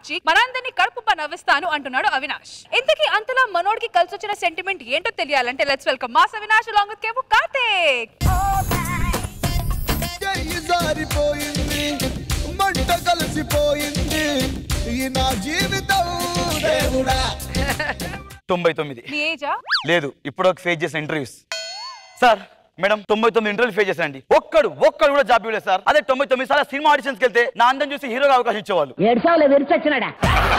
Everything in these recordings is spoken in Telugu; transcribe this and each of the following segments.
ఇచ్చి మనందరినీ కడుపు నవ్విస్తాను అంటున్నాడు అవినాష్ ఇంతకీ అంతలా మనోడికి కలిసి వచ్చిన సెంటిమెంట్ ఏంటో తెలియాలంటే let's welcome mass Avinash along with కేపు కార్తిక్ చెయ్యి జారిపోయింది మంట కలిసిపోయింది ఈ నా జీవితం దేవుడా తొంభై తొమ్మిది నీ ఏజా లేదు ఇప్పుడు ఒక ఫేస్ చేసిన ఇంటర్వ్యూస్ సార్ మేడం తొంభై తొమ్మిది ఇంటర్వ్యూ ఫేస్ చేశానండి ఒక్కడు ఒక్కడు కూడా జాబ్ ఇవ్వలేదు సార్ అదే తొంభై తొమ్మిది సార్లు సినిమా ఆడిషన్స్కి వెళ్తే నా అందం చూసి హీరోగా అవకాశం ఇచ్చేవాళ్ళు ఏడ్చావులే విరిచొచ్చినాడా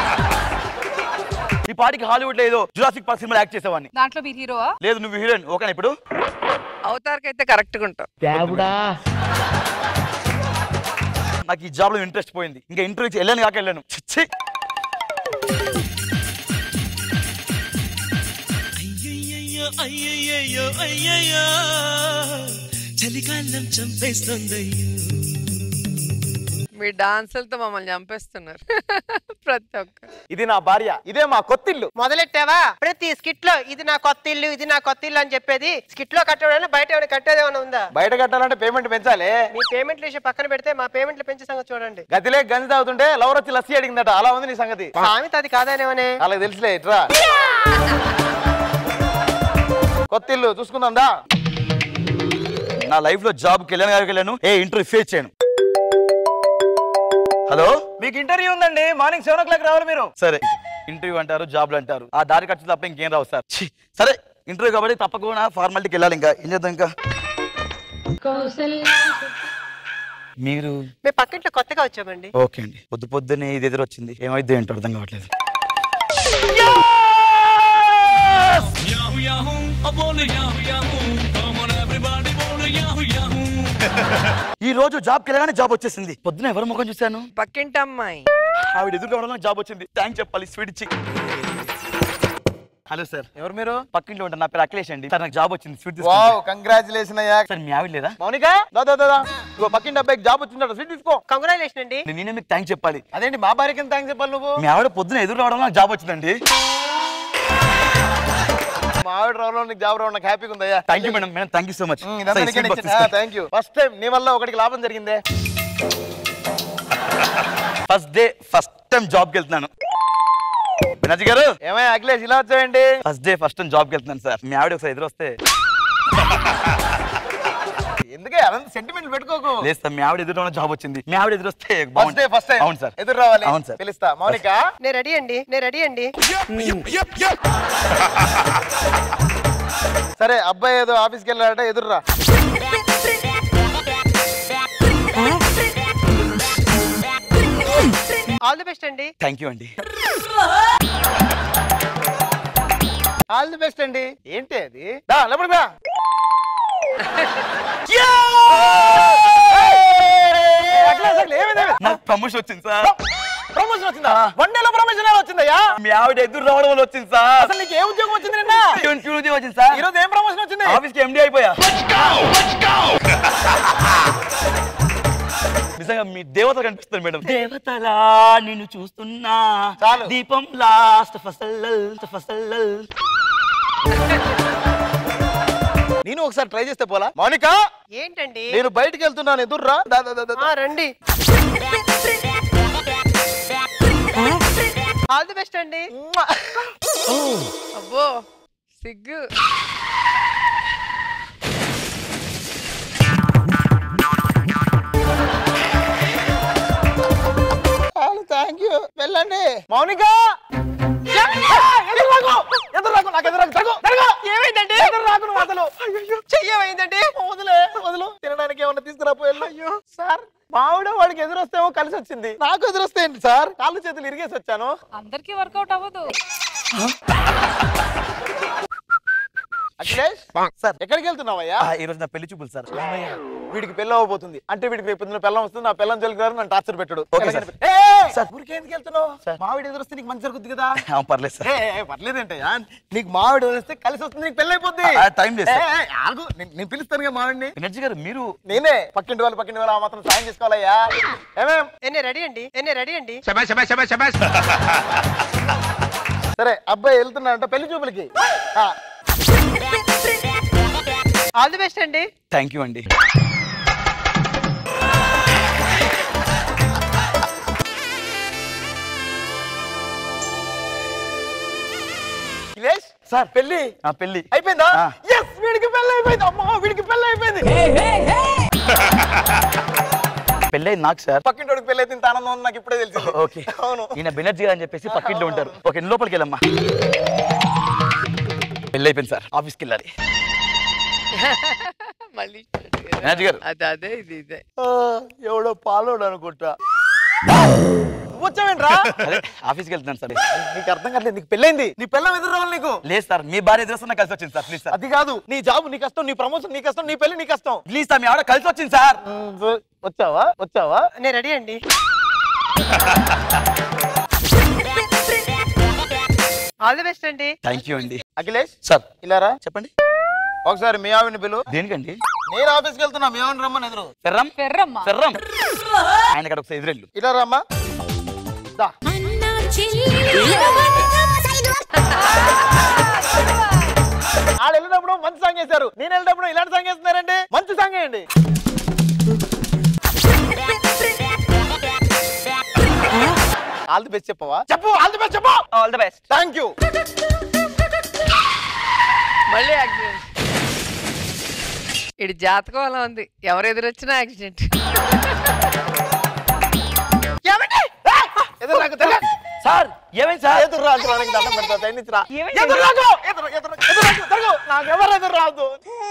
ఈ పాటికి హాలీవుడ్ లో ఏదో జురాసిక్ పార్క్ సినిమా యాక్ట్ చేసేవాడిని దాంట్లో మీరు హీరోవా లేదు నువ్వు హీరోయిన్ ఓకేనా ఇప్పుడు అవతారకైతే కరెక్ట్గా ఉంటావు దేవుడా నాకు ఈ జాబ్ లో ఇంట్రెస్ట్ పోయింది ఇంకా ఇంటర్వ్యూకి వెళ్ళాను కాక వెళ్ళాను చిచ్చి అయ్యయ్యో అయ్యయ్యో అయ్యయ్యో చలికాలం చంపేస్తుందయ్యో మీ డాన్సులతో మమ్మల్ని చంపేస్తున్నారు ప్రతి ఒక్కరు ఇది నా భార్య ఇదే మా కొత్తిల్లు మొదలెట్టావా ప్రతి స్కిట్ లో ఇది నా కొత్త ఇల్లు ఇది నా కొత్త ఇల్లు అని చెప్పేది స్కిట్ లో కట్టడం బయట ఏమైనా కట్టేది ఏమైనా ఉందా బయట కట్టాలంటే పేమెంట్ పెంచాలి మీ పేమెంట్ విషయం పక్కన పెడితే మా పేమెంట్లు పెంచే సంగతి చూడండి గదిలే గంజి తాగుతుంటే లవర్ వచ్చి లస్సీ అడిగిందట అలా ఉంది నీ సంగతి సామెత అది కాదనేమనే అలాగే తెలుసులే ఇట్రా కొత్తిల్లు చూసుకుందా నా లైఫ్ లో జాబ్కి వెళ్ళాను కాక వెళ్ళాను ఏ ఇంటర్వ్యూ ఫేస్ చేయను హలో మీకు ఇంటర్వ్యూ ఉందండి మార్నింగ్ సెవెన్ ఓ క్లాక్ రావాలి మీరు సరే ఇంటర్వ్యూ అంటారు జాబ్లు అంటారు ఆ దారి ఖర్చు తప్ప ఇంకేం రావు సార్ ఛీ, సరే ఇంటర్వ్యూ కాబట్టి తప్పకుండా ఫార్మాలిటీకి వెళ్ళాలి ఇంకా ఏం చేద్దాం ఇంకా మీరు మేము పక్కింట్లో కొత్తగా వచ్చామండి ఓకే అండి పొద్దు పొద్దునే ఇది ఎదురొచ్చింది ఏమైంది ఏంటో అర్థం కావట్లేదు యాహూ యాహూ అబోలు yahoo yahoo come on everybody బోలు యాహూ యాహూ ఈ రోజు జాబ్కి వెళ్ళగానే జాబ్ వచ్చేసింది పొద్దున ఎవరి ముఖం చూశాను పక్కింటి అమ్మాయి ఆవిడ ఎదురు కావడం జాబ్ వచ్చింది థ్యాంక్స్ చెప్పాలి స్వీట్ ఇచ్చి హలో సార్ ఎవరు మీరు పక్కింట్లో ఉంటాను నా పేరు అఖిలేష్ అండి సార్ నాకు జాబ్ వచ్చింది స్వీట్ వావ్ కంగ్రాచులేషన్ అయ్యా సార్ మీ ఆవిడ లేదా మౌనిక దా దా దా, దా ఇగో పక్కింటి అబ్బాయికి జాబ్ వచ్చిందట స్వీట్ తీసుకో కంగ్రాచులేషన్ అండి నేను నేనే మీకు థ్యాంక్స్ చెప్పాలి అదేంటి మా భార్యకి ఎంత థ్యాంక్స్ చెప్పాలి నువ్వు మీ ఆవిడ పొద్దున ఎదురు రావడం నాకు జాబ్ వచ్చిందండి మా ఆవిడ రావడం నీకు జాబ్ రావడం నాకు హ్యాపీగా ఉందయ్యా thank you madam madam thank you so much thank you first time నీ వల్ల ఒకటికి లాభం జరిగిందే ఫస్ట్ డే ఫస్ట్ టైం జాబ్కి వెళ్తున్నాను వినాజ్ గారు ఏమయ్య అఖిలేష్ ఇలా వచ్చావేంటి ఫస్ట్ డే ఫస్ట్ టైం జాబ్కి వెళ్తున్నాను సార్ మీ ఆవిడ ఒకసారి ఎదురు వస్తే ఎందుకే అదంతా సెంటిమెంట్ పెట్టుకోకు లేదు సార్ మీ ఆవిడ ఎదురు జాబ్ వచ్చింది మీ ఆవిడ ఎదురు వస్తే ఫస్ట్ డే బాగుంటుంది. ఫస్ట్ టైం అవును సార్ ఎదురు రావాలి అవును సార్ పిలుస్తా మౌనిక నేను రెడీ అండి నేను రెడీ అండి సరే అబ్బాయి ఏదో ఆఫీస్కి వెళ్ళాడట ఎదురురా ఆల్ ది బెస్ట్ అండి థ్యాంక్ యూ అండి ఆల్ ది బెస్ట్ అండి ఏంటి అది దా లేపడు బా అఖిలేష్, అఖిలేష్, ఏమైంది, ఏమైంది? నాకు ప్రమోషన్ వచ్చింది సార్ ప్రమోషన్ వచ్చిందా వన్ డేలో ప్రమోషన్ ఎలా వచ్చిందయ్యా మీ ఆవిడ ఎదురు రావడం వల్ల వచ్చింది సార్ అసలు నీకు ఏ ఉద్యోగం వచ్చింది నిన్న ట్యూన్ ట్యూన్ ఉద్యోగం వచ్చింది సార్ ఈ రోజు ఏం ప్రమోషన్ వచ్చింది ఆఫీస్ కి ఎండి అయిపోయా నిజంగా మీ దేవత కనిపిస్తుంది మేడం దేవతలా నిన్ను చూస్తున్నా చాలు. దీపం లాస్ట్ ఫసల్లల్ ఫసల్లల్ నేను ఒకసారి ట్రై చేస్తే పోలా మౌనిక ఏంటండి నేను బయటికి వెళ్తున్నాను ఎదుర్రా దా, దా, దా, దా. ఆ, రండి ఆల్ ది బెస్ట్ అండి అబ్బో సిగ్గు థ్యాంక్ యూ వెళ్ళండి మౌనిక ఎదురు రాకు ఎదురు రాకు నాకు ఎదురు రాకు తగు తగు ఏమైందండి ఎదురు రాకు నువ్వు అసలు అయ్యో చెయ్యమైందండి వదిలే వదులు తినడానికి ఏమన్నా తీసుకురాపోయాను అయ్యో సార్ మావిడ వాడికి ఎదురు వస్తేమో కలిసి వచ్చింది నాకు ఎదురు వస్తే ఏంటి సార్ కాళ్ళు చేతులు ఇరిగేసి వచ్చాను అందరికీ వర్కౌట్ అవ్వదు అఖిలేష్ సార్ ఎక్కడికి వెళ్తున్నావయ్యా ఈ రోజు నా పెళ్లి చూపులు సార్ వీడికి పెళ్ళి అవ్వబోతుంది అంటే వీడికి రేపు పొద్దున్న పెళ్ళం వస్తుంది నా పెళ్ళం జోలికి రారు నన్ను టార్చర్ పెట్టడు ఓకే సార్. సార్ ఊరికి ఎందుకు వెళ్తున్నావు మావిడ ఎదురు వస్తే నీకు మంచి జరుగుతుంది కదా ఆ, పర్లేదు సార్ ఏ, ఏ, పర్లేదంటయ్యా నీకు మావిడ వస్తే కలిసి వస్తుంది నీకు పెళ్ళి అయిపోద్ది ఆ, టైం లేదు సార్. ఏ, ఏ, ఆగు నేను- నేను పిలుస్తాను కదా మావిడిని ఎనర్జీ గారు మీరు నేనే పక్కింటి వాళ్ళు పక్కింటి వాళ్ళు ఆ మాత్రం సాయం చేసుకోవాలయ్యా ఏమేం ఎన్ని రెడీ అండి ఎన్ని రెడీ అండి సరే అబ్బాయి వెళ్తున్నాడంట పెళ్లి చూపులకి ఆ, ఆల్ ది బెస్ట్ అండి థ్యాంక్ యూ అండి సార్ పెళ్లి ఆ పెళ్లి అయిపోయిందా ఆ. ఎస్ వీడికి పెళ్లి అయిపోయింది అమ్మా వీడికి పెళ్లి అయిపోయింది పెళ్ళి అయింది నాకు సార్ పక్కింటోడికి పెళ్లి అయితే ఇంత ఆనందం ఉంది నాకు ఇప్పుడే తెలిసింది ఓకే అవును ఈయన బెనర్జీ గారు అని చెప్పేసి పక్కింట్లో ఉంటారు ఓకే లోపలికి వెళ్ళమ్మా పెళ్ళి అయిపోయింది సార్ ఆఫీస్కి వెళ్ళాలి మళ్ళీ బెనర్జీ గారు అదే అదే ఇది ఇదే ఆ, ఎవడో పాలోడు అనుకుంటా వచ్చావేంట్రా అదే ఆఫీస్కి వెళ్తున్నాను సార్ నీకు అర్థం కావట్లేదు నీకు పెళ్ళైంది నీ పెళ్ళం ఎదురు రావాలి నీకు లేదు సార్ మీ భార్య ఎదురుస్తున్నా కలిసి వచ్చింది సార్ ప్లీజ్ సార్ అది కాదు నీ జాబ్ నీ కష్టం నీ ప్రమోషన్ నీ కష్టం నీ పెళ్లి నీ కష్టం ప్లీజ్ సార్ మీ ఆవిడ కలిసి వచ్చింది సార్ వచ్చావా వచ్చావా నేను రెడీ అండి ఆల్ ది బెస్ట్ అండి థ్యాంక్ యూ అండి అఖిలేష్ సార్ ఇలారా చెప్పండి ఒకసారి మీ ఆవిడని పిలు దేనికండి నేను ఆఫీస్కి వెళ్తున్నా మీ ఆవిడని రమ్మని ఎదురు ఫెర్రం పెర్రమ్మా ఫెర్రం ఆయన ఇక్కడ ఒకసారి ఎదురెళ్ళు ఇలా రమ్మా దా ఆడ వెళ్ళినప్పుడు మంచి సాంగ్ వేశారు నేను వెళ్ళినప్పుడు ఇలాంటి సాంగ్ వేస్తున్నారండి మంచి సాంగ్ వేయండి ఆల్ ది బెస్ట్ చెప్పవా చెప్పు ఆల్ ది బెస్ట్ చెప్పు all the best thank you మళ్ళీ యాక్సిడెంట్ ఇది జాతకం అలా ఉంది ఎవరు ఎదురొచ్చినా యాక్సిడెంట్ ఎదురు నాకు తెల్ల సార్ ఏమైంది సార్ ఎదురు రాదు రానికి దండం పెడతా సైనించి రా ఎదురు రాకు ఎదురు ఎదురు ఎదురు రాకు తిరుగు నాకు ఎవరు ఎదురు రాదు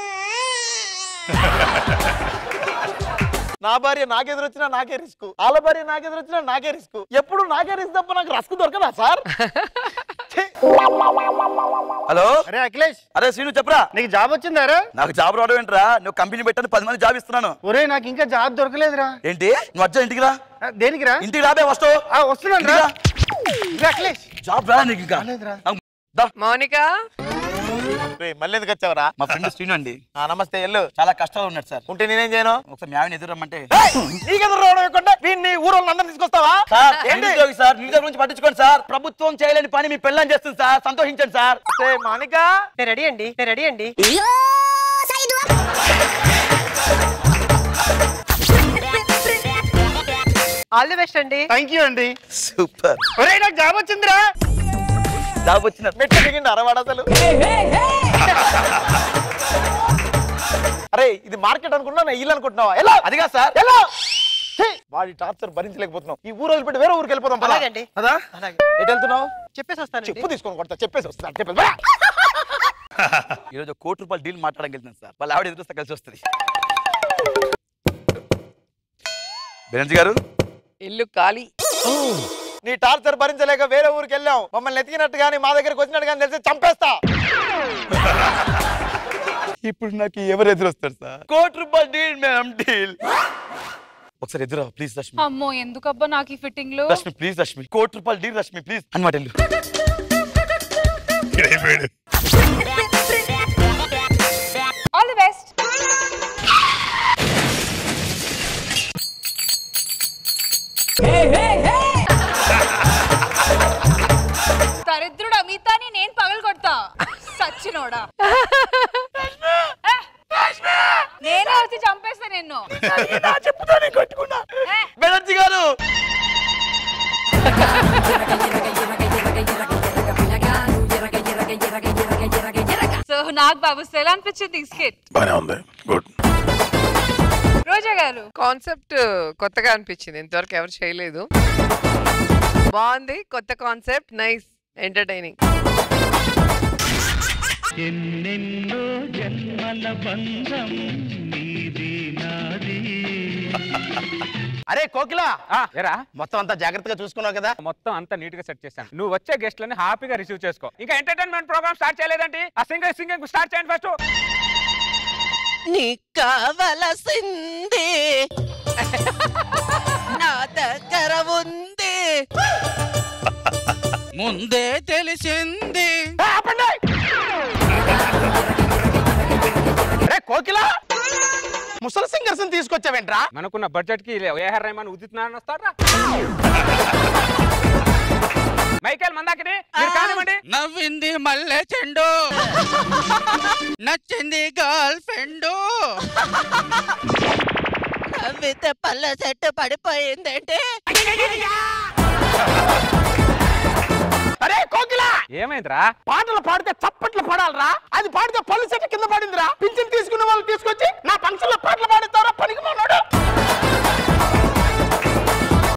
నా భార్య నాకెదురు వచ్చినా నాకే రిస్క్ వాళ్ళ భార్య నాకెదురు వచ్చినా నాకే రిస్క్ ఎప్పుడు నాకే రిస్క్ తప్ప నాకు రస్క్ దొరకదా సార్ ఛీ. హలో అరే అఖిలేష్ అరే శ్రీను చెప్పరా నీకు జాబ్ వచ్చిందా రే నాకు జాబ్ రావడం ఏంట్రా నువ్వు కంపెనీ పెట్టని పది మంది జాబ్ ఇస్తున్నాను ఒరే నాకు ఇంకా జాబ్ దొరకలేదురా ఏంటి నువ్వు వచ్చా ఇంటికి రా దేనికి రా ఇంటికి రాబే వస్తావు వస్తున్నాను రా అఖిలేష్ జాబ్ రా నీకు ఇంకా రాలేదురా. నాకు- దా. మౌనిక మళ్ళీ ఎందుకు వచ్చావరా మా ఫ్రెండ్ శ్రీను అండి నమస్తే ఎల్లు చాలా కష్టాలు ఉన్నాడు సార్ ఉంటే నేనేం చేయను ఒకసారి మీ ఆవిడ ఎదురు రమ్మంటే నీకెదురు రావడం ఇవ్వకుండా వీడిని ఊరోళ్ళని అందరిని తీసుకొస్తావా సార్ ఏంటి నిరుద్యోగి సార్ నిరుద్యోగ గురించి పట్టించుకోండి సార్ ప్రభుత్వం చేయలేని పని మీ పెళ్ళని చేస్తుంది సార్ సంతోషించండి సార్ సే మానిక నేను రెడీ అండి నేను రెడీ అండి ఆల్ ది బెస్ట్ అండి థ్యాంక్ యూ అండి సూపర్ ఒరే నాకు జాబ్ వచ్చిందిరా జాబ్ వచ్చిన మెట్టు దిగిండి అరవాడు అసలు అరే ఇది మార్కెట్ అనుకున్నా నా ఇల్లు అనుకుంటున్నావా ఎలా అదిగా సార్ ఎలా ఛీ, వాడి టార్చర్ భరించలేకపోతున్నాం ఈ ఊరు వదిలిపెట్టి వేరే ఊరికి వెళ్ళిపోదాం పద. అలాగండి. అదా అలాగే ఎటు వెళ్తున్నావు చెప్పేసి వస్తానండి చెప్పు తీసుకొని కొడతా చెప్పేసి వస్తా చెప్పేసి బా. ఈరోజు ఒక కోటి రూపాయలు డీల్ మాట్లాడడానికి వెళ్తున్నాను సార్ వాళ్ళ ఆవిడ ఎదురుస్తే కలిసి వస్తుంది బెనర్జీ గారు ఇల్లు ఖాళీ నీ టార్చర్ భరించలేక వేరే ఊరికి వెళ్ళాం మమ్మల్ని ఎతికినట్టు కానీ మా దగ్గరికి వచ్చినట్టు కానీ తెలిసి చంపేస్తా ఇప్పుడు నాకు ఎవరు ఎదురు వస్తారు సార్ కోటి రూపాయలు డీల్ మేడం డీల్ ఒకసారి ఎదురా ప్లీజ్ రష్మి అమ్మో ఎందుకబ్బా నాకు ఈ ఫిట్టింగ్లు రష్మి ప్లీజ్ రష్మి కోటి రూపాయలు డీల్ రష్మి ప్లీజ్ అనమాట వెళ్ళు ఆల్ ది బెస్ట్ దరిద్రుడా మిగతాని నేను పగలు కొడతా సచ్చినోడా నేనే వచ్చి చంపేస్తా నిన్ను ఏ, బెనర్జీ గారు సో నాకు బాబు ఎలా అనిపించింది ఈ స్కిట్ బానే ఉంది గుడ్ రోజా గారు కాన్సెప్ట్ కొత్తగా అనిపించింది ఇంతవరకు ఎవరు చేయలేదు బాగుంది కొత్త కాన్సెప్ట్ నైస్ ఎంటర్టైనింగ్ ఎన్నెన్నో జన్మల బంధం నీది నాది అరే కోకిలా ఎరా మొత్తం అంతా జాగ్రత్తగా చూసుకున్నావు కదా మొత్తం అంతా నీట్ గా సెట్ చేశాను నువ్వు వచ్చే గెస్ట్లని హ్యాపీగా రిసీవ్ చేసుకో ఇంకా ఎంటర్టైన్మెంట్ ప్రోగ్రామ్ స్టార్ట్ చేయలేదండి ఆ సింగర్ సింగింగ్ స్టార్ట్ చేయండి ఫస్ట్ నీకు కావలసింది నా దగ్గర ఉంది ముందే తెలిసింది అరే కోకిలా ముసలి సింగర్స్ తీసుకొచ్చావేంట్రా మనకున్న బడ్జెట్ కి ఏఆర్ రెహమాన్ ఉదిత్ నారాయణ వస్తారా మైకేల్ మందాకిని మీరు కానివ్వండి నవ్వింది మల్లె చెండు నచ్చింది గర్ల్ ఫ్రెండ్ నవ్వితే పల్లె చెట్టు పడిపోయిందంటే అరే కోకిలా ఏమైందిరా పాటలు పాడితే చప్పట్లు పడాలరా అది పాడితే పళ్ళు చెట్టు కింద పడిందిరా పింఛన్ తీసుకున్న వాళ్ళు తీసుకొచ్చి నా ఫంక్షన్ లో పాటలు పాడిస్తారా పనికి మానాడు